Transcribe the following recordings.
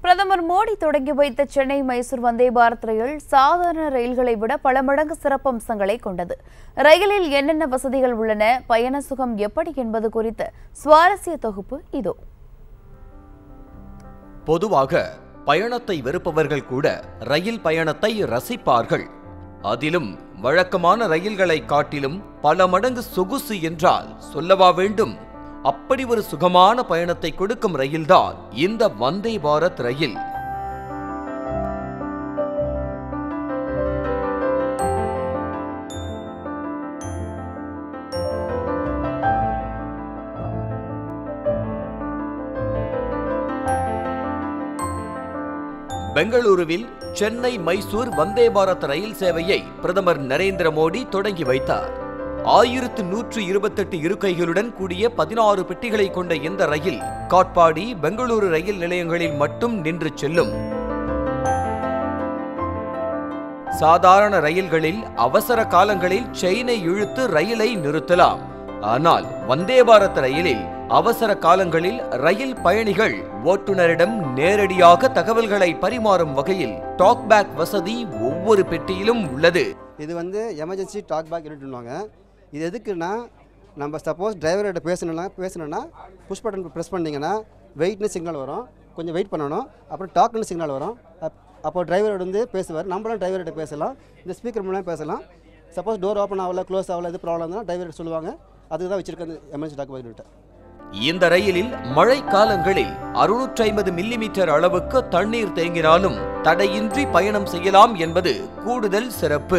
பிரதமர் மோடி தொடங்கி வைத்த சென்னை மைசூர் வந்தே பாரத் ரயில் சாதாரண ரயில்களை விட பல மடங்கு சிறப்பம்சங்களை கொண்டது ரயிலில் என்னென்ன வசதிகள் உள்ளன பயண சுகம் எப்படி என்பது குறித்த சுவாரஸ்ய தொகுப்பு இதோ பொதுவாக பயணத்தை வெறுப்பவர்கள் கூட ரயில் பயணத்தை ரசிப்பார்கள் அதிலும் வழக்கமான ரயில்களை காட்டிலும் பல மடங்கு சொகுசு என்றால் சொல்லவா வேண்டும் அப்படி ஒரு சுகமான பயணத்தை கொடுக்கும் ரயில்தான் இந்த வந்தே பாரத் ரயில் பெங்களூருவில் சென்னை மைசூர் வந்தே பாரத் ரயில் சேவையை பிரதமர் நரேந்திர மோடி தொடங்கி வைத்தார் ஆயிரத்து நூற்று இருபத்தெட்டு இருக்கைகளுடன் கூடிய பதினாறு பெட்டிகளை கொண்ட இந்த ரயில் காட்பாடி பெங்களூரு ரயில் நிலையங்களில் மட்டும் நின்று செல்லும் சாதாரண ரயில்களில் அவசர காலங்களில் செயினை இழுத்து ரயிலை நிறுத்தலாம் ஆனால் வந்தே பாரத் ரயிலில் அவசர காலங்களில் ரயில் பயணிகள் ஓட்டுநரிடம் நேரடியாக தகவல்களை பரிமாறும் வகையில் டாக்பேக் வசதி ஒவ்வொரு பெட்டியிலும் உள்ளது இது வந்து எமர்ஜென்சி டாக் பேக் யூனிட்னுவாங்க இது எதுக்குன்னா நம்ம சப்போஸ் டிரைவர்கிட்ட பேசணும்னா பேசணும்னா புஷ் பட்டன் ப்ரெஸ் பண்ணிங்கன்னா வெயிட்னு சிக்னல் வரும் கொஞ்சம் வெயிட் பண்ணணும் அப்புறம் டாக்னு சிக்னல் வரும் அப்- அப்போ டிரைவரோட வந்து பேசுவார் நம்மளும் டிரைவர்கிட்ட பேசலாம் இந்த ஸ்பீக்கர் மூலம் பேசலாம் சப்போஸ் டோர் ஓப்பன் ஆகல க்ளோஸ் ஆகல எது ப்ராப்ளம் இருந்தால் டிரைவர்கிட்ட சொல்லுவாங்க அதுக்கு தான் வச்சிருக்க எமர்ஜென்சி டாக் பேக் யூனிட் இந்த ரயிலில் மழை காலங்களில் அறுநூற்றி ஐம்பது மில்லிமீட்டர் அளவுக்கு தண்ணீர் தேங்கினாலும் தடையின்றி பயணம் செய்யலாம் என்பது கூடுதல் சிறப்பு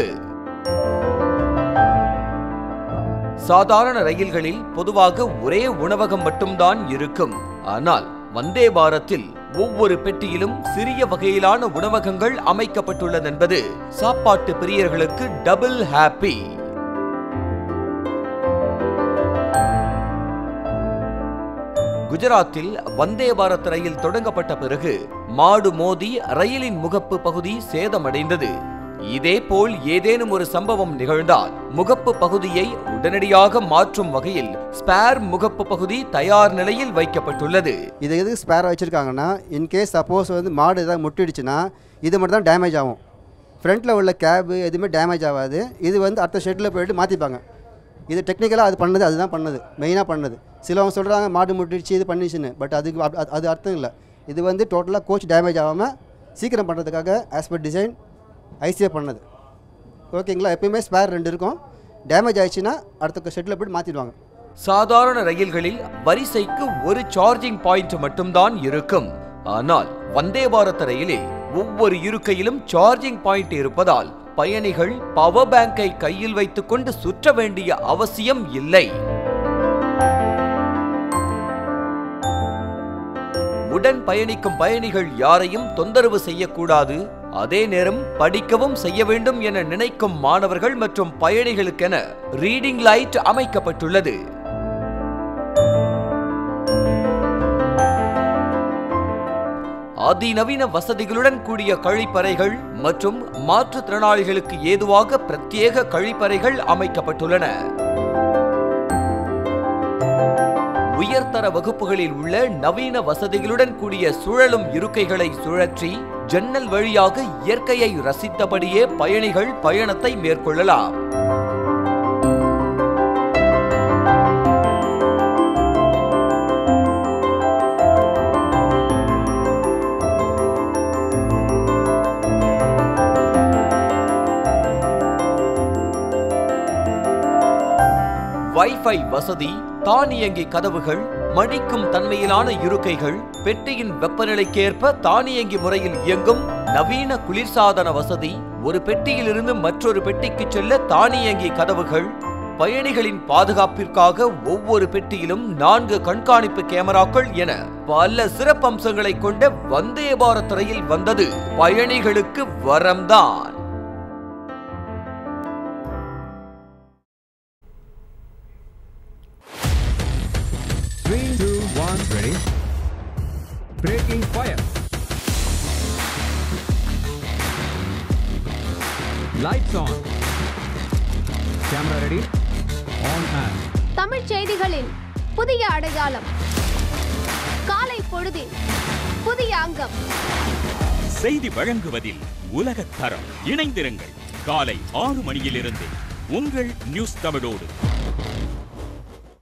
சாதாரண ரயில்களில் பொதுவாக ஒரே உணவகம் மட்டும்தான் இருக்கும் ஆனால் வந்தே பாரத்தில் ஒவ்வொரு பெட்டியிலும் சிறிய வகையிலான உணவகங்கள் அமைக்கப்பட்டுள்ளதென்பது சாப்பாட்டு பிரியர்களுக்கு டபுள் ஹாப்பி குஜராத்தில் வந்தே பாரத் ரயில் தொடங்கப்பட்ட பிறகு மாடு மோதி ரயிலின் முகப்பு பகுதி சேதமடைந்தது இதேபோல் ஏதேனும் ஒரு சம்பவம் நிகழ்ந்தால் முகப்பு பகுதியை உடனடியாக மாற்றும் வகையில் ஸ்பேர் முகப்பு பகுதி தயார் நிலையில் வைக்கப்பட்டுள்ளது இது எதுக்கு ஸ்பேராக வச்சுருக்காங்கன்னா இன்கேஸ் சப்போஸ் வந்து மாடு எதாவது முட்டிடுச்சுன்னா இது மட்டும் தான் டேமேஜ் ஆகும் ஃப்ரண்ட்டில் உள்ள கேபு எதுவுமே டேமேஜ் ஆகாது இது வந்து அடுத்த ஷெட்டில் போயிட்டு மாற்றிப்பாங்க இது டெக்னிக்கலாக அது பண்ணது அதுதான் பண்ணது மெயினாக பண்ணது சிலவங்க சொல்கிறாங்க மாடு முட்டிடுச்சு இது பண்ணிச்சுன்னு பட் அதுக்கு அப்- அது- அது அர்த்தம் இல்லை இது வந்து டோட்டலாக கோச் டேமேஜ் ஆகாமல் சீக்கிரம் பண்ணுறதுக்காக ஆஸ் பர் டிசைன் ஐசிஏ பண்ணது ஓகேங்களா எப்பயுமே ஸ்பேர் ரெண்டு இருக்கும் டேமேஜ் ஆயிடுச்சுன்னா அடுத்த ஷெட்டில் போய்ட்டு மாற்றிடுவாங்க சாதாரண ரயில்களில் வரிசைக்கு ஒரு சார்ஜிங் பாயிண்ட் மட்டும்தான் இருக்கும் ஆனால் வந்தே பாரத் ரயிலில் ஒவ்வொரு இருக்கையிலும் சார்ஜிங் பாயிண்ட் இருப்பதால் பயணிகள் பவர் பேங்கை கையில் வைத்துக்கொண்டு சுற்ற வேண்டிய அவசியம் இல்லை உடன் பயணிக்கும் பயணிகள் யாரையும் தொந்தரவு செய்யக்கூடாது அதே நேரம் படிக்கவும் செய்ய வேண்டும் என நினைக்கும் மாணவர்கள் மற்றும் பயணிகளுக்கென ரீடிங் லைட் அமைக்கப்பட்டுள்ளது அதிநவீன வசதிகளுடன் கூடிய கழிப்பறைகள் மற்றும் மாற்றுத்திறனாளிகளுக்கு ஏதுவாக பிரத்யேக கழிப்பறைகள் அமைக்கப்பட்டுள்ளன உயர்தர வகுப்புகளில் உள்ள நவீன வசதிகளுடன் கூடிய சுழலும் இருக்கைகளை சுழற்றி ஜன்னல் வழியாக இயற்கையை ரசித்தபடியே பயணிகள் பயணத்தை மேற்கொள்ளலாம் வைஃபை வசதி தானியங்கி கதவுகள் மடிக்கும் தன்மையிலான இருக்கைகள் பெட்டியின் வெப்பநிலைக்கேற்ப தானியங்கி முறையில் இயங்கும் நவீன குளிர்சாதன வசதி ஒரு பெட்டியிலிருந்து மற்றொரு பெட்டிக்கு செல்ல தானியங்கி கதவுகள் பயணிகளின் பாதுகாப்பிற்காக ஒவ்வொரு பெட்டியிலும் நான்கு கண்காணிப்பு கேமராக்கள் என பல சிறப்பம்சங்களை கொண்ட வந்தே பாரத் ரயில் வந்தது பயணிகளுக்கு வரம்தான் Three, two, one, ready. Breaking fire. Lights on. Camera ready. On and. தமிழ்ச் செய்திகளின் புதிய அடையாளம் காலை பொழுதின் புதிய புதிய அங்கம் செய்தி வழங்குவதில் உலகத் தரம் இணைந்திருங்கள் காலை ஆறு மணியிலிருந்து உங்கள் நியூஸ் தமிழோடு